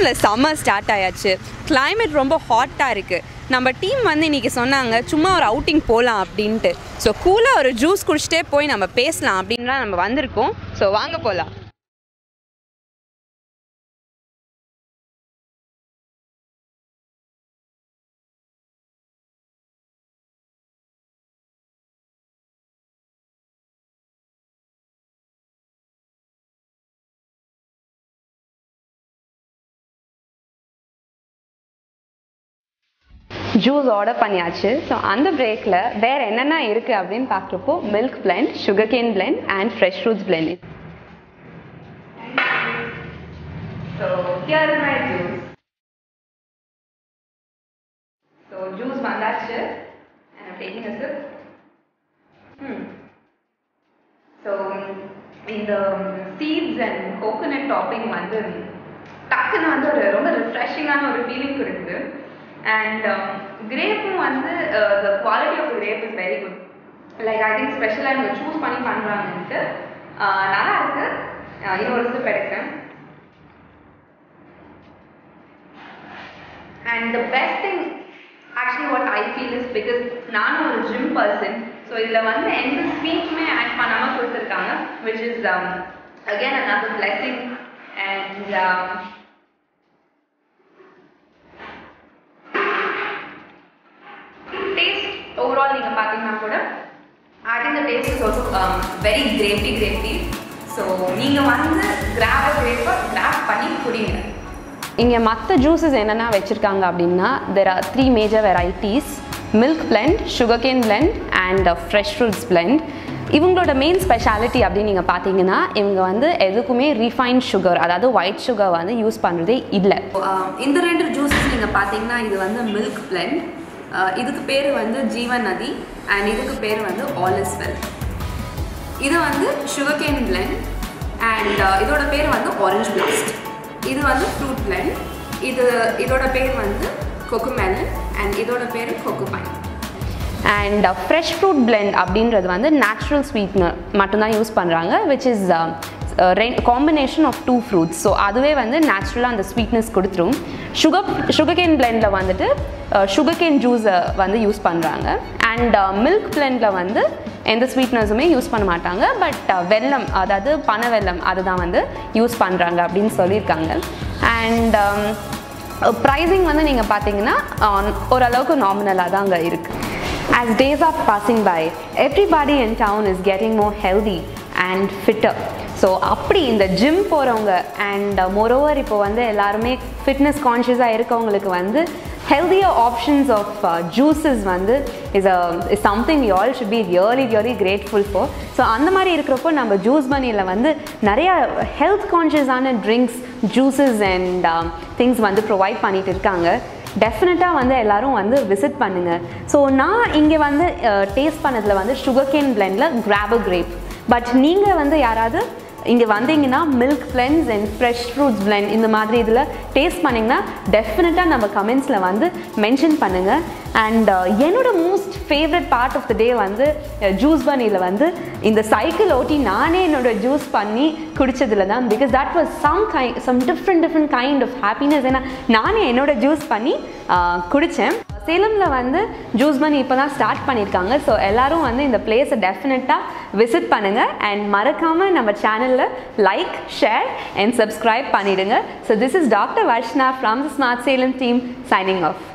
சேலமில் summer start ஆயாச்சு climate ரொம்ப ஹாட்டாக இருக்குது நம்ம டீம் வந்து இன்றைக்கி சொன்னாங்க சும்மா ஒரு அவுட்டிங் போகலாம் அப்படின்ட்டு ஸோ கூலாக ஒரு ஜூஸ் குடிச்சிட்டே போய் நம்ம பேசலாம் அப்படின்லாம் நம்ம வந்திருக்கோம் ஸோ வாங்க போகலாம் ஜூஸ் ஆர்டர் பண்ணியாச்சு ஸோ அந்த பிரேக்கில் வேறு என்னென்ன இருக்குது அப்படின்னு பார்க்குறப்போ milk blend sugar cane blend and fresh fruits blend so here is my juice so juice வந்தாச்சு and I'm taking a sip. Hmm. So இந்த சீட்ஸ் அண்ட் கோகோனட் டாப்பிங் வந்து டக்குன்னு வந்து ஒரு ரொம்ப ரிஃப்ரெஷிங்கான ஒரு ஃபீலிங் கொடுக்குது அண்ட் கிரேப்பும் வந்து the quality of grape is very good like I think ஸ்பெஷலாக இவங்க சூஸ் பண்ணி பண்ணுறாங்கன்ட்டு நல்லா இருக்கு அஹ் இன்னொரு ஸ்லிப் எடுக்கிறேன் and the best thing actually what I feel is because நானும் ஒரு ஜிம் பர்சன் ஸோ இதில் வந்து எந்த ஸ்வீட்டுமே ஆட் பண்ணாமல் கொடுத்துருக்காங்க which is again another blessing and taste overall நீங்கள் பார்த்தீங்கன்னா கூட I think the taste is also very grapey grapey so நீங்கள் வந்து கிராப் கிரேப்பை கிராப் பண்ணி குடிங்க இங்கே மற்ற ஜூஸஸ் என்னென்ன வச்சுருக்காங்க அப்படின்னா there are three major varieties milk blend sugar cane blend and fresh fruits blend இவங்களோட மெயின் ஸ்பெஷாலிட்டி அப்படின்னு நீங்கள் பார்த்தீங்கன்னா இவங்க வந்து எதுக்குமே ரீஃபைன்ட் சுகர் அதாவது ஒயிட் சுகர் வந்து யூஸ் பண்ணுறதே இல்லை இந்த ரெண்டு ஜூஸஸ் நீங்கள் பார்த்தீங்கன்னா இது வந்து மில்க் பிளெண்ட் இதுக்கு பேர் வந்து ஜீவன் நதி அண்ட் இதுக்கு பேர் வந்து ஆல் இஸ் வெல் இது வந்து சுகர் கேன் பிளெண்ட் அண்ட் இதோட பேர் வந்து ஆரஞ்ச் பிளாஸ்ட் இது வந்து ஃப்ரூட் பிளெண்ட் இது இதோட பேர் வந்து கொக்குமெலன் அண்ட் இதோட பேர் coco pine and fresh fruit blend அப்படின்றது வந்து நேச்சுரல் ஸ்வீட்னர் மட்டும்தான் யூஸ் பண்ணுறாங்க which is combination of two fruits so அதுவே வந்து நேச்சுரலாக அந்த ஸ்வீட்னஸ் கொடுத்துரும் சுகர் சுகர் கேன் பிளெண்டில் வந்துட்டு சுகர் கேன் ஜூஸை வந்து யூஸ் பண்ணுறாங்க அண்ட் மில்க் பிளெண்டில் வந்து எந்த ஸ்வீட்னஸுமே யூஸ் பண்ண மாட்டாங்க பட் வெல்லம் அதாவது பனை வெல்லம் அதுதான் வந்து யூஸ் பண்ணுறாங்க அப்படின்னு சொல்லியிருக்காங்க அண்ட் ப்ரைஸிங் வந்து நீங்கள் பார்த்தீங்கன்னா ஓரளவுக்கு நாமினலாக தான் அங்கே இருக்குது As days are passing by, everybody in town is getting more healthy and fitter. So அப்படி இந்த ஜிம் போகிறவங்க அண்ட் மொரோவர் இப்போ வந்து எல்லாருமே ஃபிட்னஸ் கான்ஷியஸாக இருக்கவங்களுக்கு வந்து ஹெல்தியர் ஆப்ஷன்ஸ் ஆஃப் ஜூஸஸ் வந்து is a is something you all should be really really grateful for so அந்த மாதிரி இருக்கிறப்போ நம்ம ஜூஸ் மணியில் வந்து நிறைய ஹெல்த் கான்ஷியஸான ட்ரிங்க்ஸ் ஜூஸஸ் அண்ட் திங்ஸ் வந்து ப்ரொவைட் பண்ணிட்டு இருக்காங்க டெஃபினட்டாக வந்து எல்லாரும் வந்து விசிட் பண்ணுங்கள் ஸோ நான் இங்கே வந்து டேஸ்ட் பண்ணதில் வந்து சுகர் கேன் பிளெண்டில் கிராபர் கிரேப் பட் நீங்கள் வந்து யாராவது இங்கே வந்தீங்கன்னா milk blends and fresh fruits blend இந்த மாதிரி இதில் டேஸ்ட் பண்ணிங்கன்னா டெஃபினட்டாக நம்ம கமெண்ட்ஸில் வந்து மென்ஷன் பண்ணுங்கள் அண்ட் என்னோட most favourite part of the day வந்து ஜூஸ் பனியில் வந்து இந்த சைக்கிள் ஓட்டி நானே என்னோட ஜூஸ் பண்ணி குடிச்சதுல தான் பிகாஸ் தட் வாஸ் சம் கை some different different kind of happiness ஏன்னா நானே என்னோட ஜூஸ் பண்ணி குடித்தேன் சேலமில் வந்து ஜூஸ் மணி இப்போ தான் ஸ்டார்ட் பண்ணியிருக்காங்க ஸோ எல்லாரும் வந்து இந்த பிளேஸை டெஃபினட்டாக விசிட் பண்ணுங்கள் அண்ட் மறக்காமல் நம்ம சேனலில் லைக் ஷேர் அண்ட் சப்ஸ்கிரைப் பண்ணிவிடுங்க so this is doctor Varshna from the smart Salem team signing of